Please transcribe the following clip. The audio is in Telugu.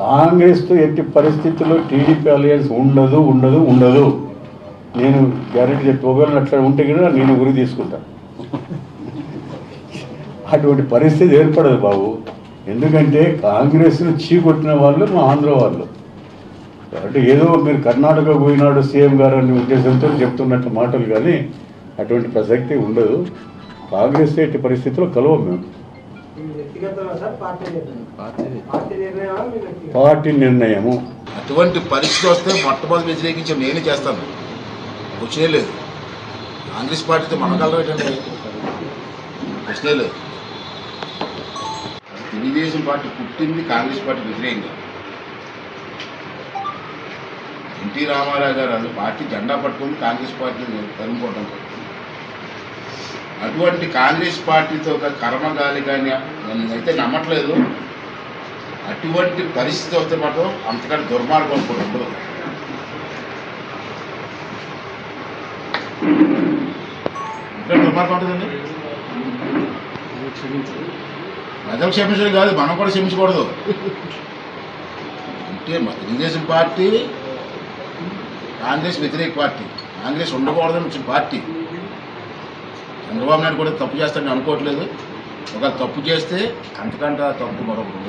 కాంగ్రెస్తో ఎట్టి పరిస్థితుల్లో టీడీపీ అలయన్స్ ఉండదు ఉండదు ఉండదు నేను గ్యారెంటీ చెప్పి ఒకవేళ అట్లా ఉంటే కూడా నేను గురి తీసుకుంటా అటువంటి పరిస్థితి ఏర్పడదు బాబు ఎందుకంటే కాంగ్రెస్ను చీకొట్టిన వాళ్ళు మా ఆంధ్ర వాళ్ళు అంటే ఏదో మీరు కర్ణాటక పోయినాడు సీఎం గారు అనే ఉద్దేశంతో చెప్తున్నట్టు మాటలు కానీ అటువంటి ప్రసక్తి ఉండదు కాంగ్రెస్ ఎట్టి పరిస్థితిలో కలవం మేము మీ వ్యక్తిగతమా సార్ పార్టీ నిర్ణయం పార్టీ నిర్ణయమా మీ వ్యక్తిగత పార్టీ నిర్ణయము అటువంటి పరిస్థితి వస్తే మొట్టమొదటి వ్యతిరేకించి నేనే చేస్తాను వచ్చే లేదు కాంగ్రెస్ పార్టీతో మన కలర్ ఏంటంటే ప్రశ్నే లేదు తెలుగుదేశం పార్టీ పుట్టింది కాంగ్రెస్ పార్టీ వ్యతిరేకంగా ఎన్టీ రామారావు గారు అది పార్టీ జెండా పట్టుకుంది కాంగ్రెస్ పార్టీ తరుముకోవడం అటువంటి కాంగ్రెస్ పార్టీతో ఒక కర్మగాలి కానీ నేనైతే నమ్మట్లేదు అటువంటి పరిస్థితి వస్తే మాత్రం అంతకంటే దుర్మార్గం అనుకోండి ఉండదు ఇంకా దుర్మార్గం ఉంటుందండి ప్రజలు క్షమించడం కాదు మనం కూడా క్షమించకూడదు అంటే మా తెలుగుదేశం పార్టీ కాంగ్రెస్ వ్యతిరేక పార్టీ కాంగ్రెస్ ఉండకూడదని వచ్చిన పార్టీ చంద్రబాబు నాయుడు కూడా తప్పు చేస్తాడని అనుకోవట్లేదు ఒకవేళ తప్పు చేస్తే అంతకంటే తప్పు మరొకటి ఉండదు